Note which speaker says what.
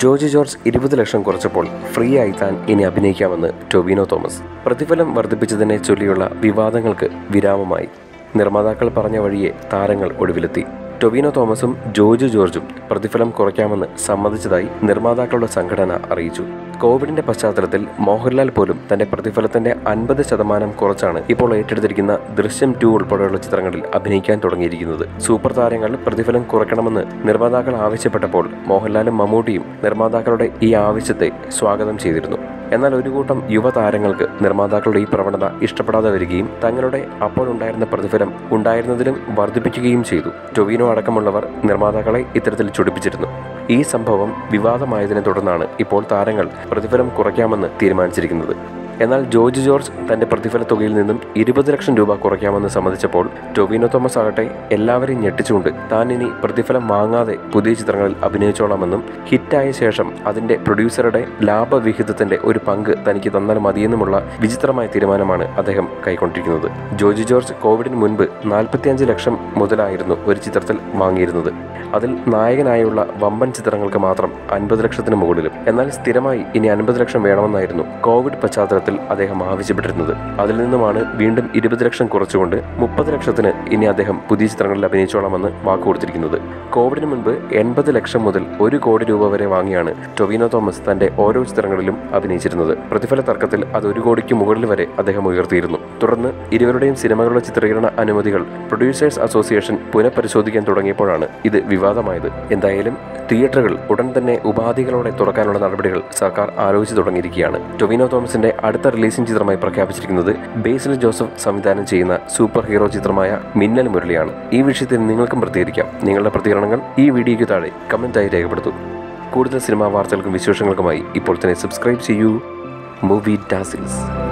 Speaker 1: George George ഇരുപത് ലക്ഷം കുറച്ചപ്പോൾ free ആയി താൻ ഇനി അഭിനയിക്കാമെന്ന് ടൊവിനോ തോമസ് പ്രതിഫലം വർദ്ധിപ്പിച്ചതിനെ ചൊല്ലിയുള്ള വിവാദങ്ങൾക്ക് വിരാമമായി നിർമ്മാതാക്കൾ പറഞ്ഞ വഴിയെ താരങ്ങൾ ഒടുവിലെത്തി ടൊവിനോ തോമസും ജോർജ് ജോർജും പ്രതിഫലം കുറയ്ക്കാമെന്ന് സമ്മതിച്ചതായി നിർമ്മാതാക്കളുടെ സംഘടന അറിയിച്ചു കോവിഡിന്റെ പശ്ചാത്തലത്തിൽ മോഹൻലാൽ പോലും തന്റെ പ്രതിഫലത്തിന്റെ അൻപത് ശതമാനം കുറച്ചാണ് ഇപ്പോൾ ഏറ്റെടുത്തിരിക്കുന്ന ദൃശ്യം ടു ഉൾപ്പെടെയുള്ള ചിത്രങ്ങളിൽ അഭിനയിക്കാൻ തുടങ്ങിയിരിക്കുന്നത് സൂപ്പർ താരങ്ങൾ പ്രതിഫലം കുറയ്ക്കണമെന്ന് നിർമ്മാതാക്കൾ ആവശ്യപ്പെട്ടപ്പോൾ മോഹൻലാലും മമ്മൂട്ടിയും നിർമ്മാതാക്കളുടെ ഈ ആവശ്യത്തെ സ്വാഗതം ചെയ്തിരുന്നു എന്നാൽ ഒരു കൂട്ടം യുവതാരങ്ങൾക്ക് നിർമ്മാതാക്കളുടെ ഈ പ്രവണത ഇഷ്ടപ്പെടാതെ വരികയും തങ്ങളുടെ അപ്പോഴുണ്ടായിരുന്ന പ്രതിഫലം ഉണ്ടായിരുന്നതിലും വർദ്ധിപ്പിക്കുകയും ചെയ്തു ടൊവിനോ അടക്കമുള്ളവർ നിർമ്മാതാക്കളെ ഇത്തരത്തിൽ ചൊടിപ്പിച്ചിരുന്നു ഈ സംഭവം വിവാദമായതിനെ തുടർന്നാണ് ഇപ്പോൾ താരങ്ങൾ പ്രതിഫലം കുറയ്ക്കാമെന്ന് തീരുമാനിച്ചിരിക്കുന്നത് എന്നാൽ ജോർജ് ജോർജ് തന്റെ പ്രതിഫല തുകയിൽ നിന്നും ഇരുപത് ലക്ഷം രൂപ കുറയ്ക്കാമെന്ന് സമ്മതിച്ചപ്പോൾ ടൊവിനോ തോമസ് ആകട്ടെ എല്ലാവരെയും ഞെട്ടിച്ചുകൊണ്ട് താൻ ഇനി പ്രതിഫലം വാങ്ങാതെ പുതിയ ചിത്രങ്ങളിൽ അഭിനയിച്ചോളാമെന്നും ഹിറ്റായ ശേഷം അതിന്റെ പ്രൊഡ്യൂസറുടെ ലാഭവിഹിതത്തിന്റെ ഒരു പങ്ക് തനിക്ക് തന്നാൽ മതിയെന്നുമുള്ള വിചിത്രമായ തീരുമാനമാണ് അദ്ദേഹം കൈക്കൊണ്ടിരിക്കുന്നത് ജോർജ് ജോർജ് കോവിഡിന് മുൻപ് നാൽപ്പത്തിയഞ്ച് ലക്ഷം മുതലായിരുന്നു ഒരു ചിത്രത്തിൽ വാങ്ങിയിരുന്നത് അതിൽ നായകനായുള്ള വമ്പൻ ചിത്രങ്ങൾക്ക് മാത്രം അൻപത് ലക്ഷത്തിന് മുകളിലും എന്നാൽ സ്ഥിരമായി ഇനി അൻപത് ലക്ഷം വേണമെന്നായിരുന്നു കോവിഡ് പശ്ചാത്തലത്തിൽ അദ്ദേഹം ആവശ്യപ്പെട്ടിരുന്നത് അതിൽ നിന്നുമാണ് വീണ്ടും ഇരുപത് ലക്ഷം കുറച്ചുകൊണ്ട് മുപ്പത് ലക്ഷത്തിന് ഇനി അദ്ദേഹം പുതിയ ചിത്രങ്ങളിൽ അഭിനയിച്ചോളാമെന്ന് വാക്കുകൊടുത്തിരിക്കുന്നത് കോവിഡിന് മുൻപ് എൺപത് ലക്ഷം മുതൽ ഒരു കോടി രൂപ വരെ വാങ്ങിയാണ് ടൊവിനോ തോമസ് തന്റെ ഓരോ ചിത്രങ്ങളിലും അഭിനയിച്ചിരുന്നത് പ്രതിഫല തർക്കത്തിൽ അത് ഒരു കോടിക്ക് മുകളിൽ വരെ അദ്ദേഹം ഉയർത്തിയിരുന്നു തുടർന്ന് ഇരുവരുടെയും സിനിമകളുടെ ചിത്രീകരണ അനുമതികൾ പ്രൊഡ്യൂസേഴ്സ് അസോസിയേഷൻ പുനഃപരിശോധിക്കാൻ തുടങ്ങിയപ്പോഴാണ് ഇത് വിവാദമായത് എന്തായാലും തിയേറ്ററുകൾ ഉടൻ തന്നെ ഉപാധികളോടെ തുറക്കാനുള്ള നടപടികൾ സർക്കാർ ആലോചിച്ചു തുടങ്ങിയിരിക്കുകയാണ് ടൊവിനോ തോമസിന്റെ അടുത്ത റിലീസിംഗ് ചിത്രമായി പ്രഖ്യാപിച്ചിരിക്കുന്നത് ബേസിൽ ജോസഫ് സംവിധാനം ചെയ്യുന്ന സൂപ്പർ ഹീറോ ചിത്രമായ മിന്നൽ മുരളിയാണ് ഈ വിഷയത്തിൽ നിങ്ങൾക്കും പ്രതികരിക്കാം നിങ്ങളുടെ പ്രതികരണങ്ങൾ ഈ വീഡിയോയ്ക്ക് താഴെ കമന്റായി രേഖപ്പെടുത്തൂ കൂടുതൽ സിനിമാ വാർത്തകൾക്കും വിശേഷങ്ങൾക്കുമായി ഇപ്പോൾ തന്നെ സബ്സ്ക്രൈബ് ചെയ്യൂ മൂവി ഡാസിൽസ്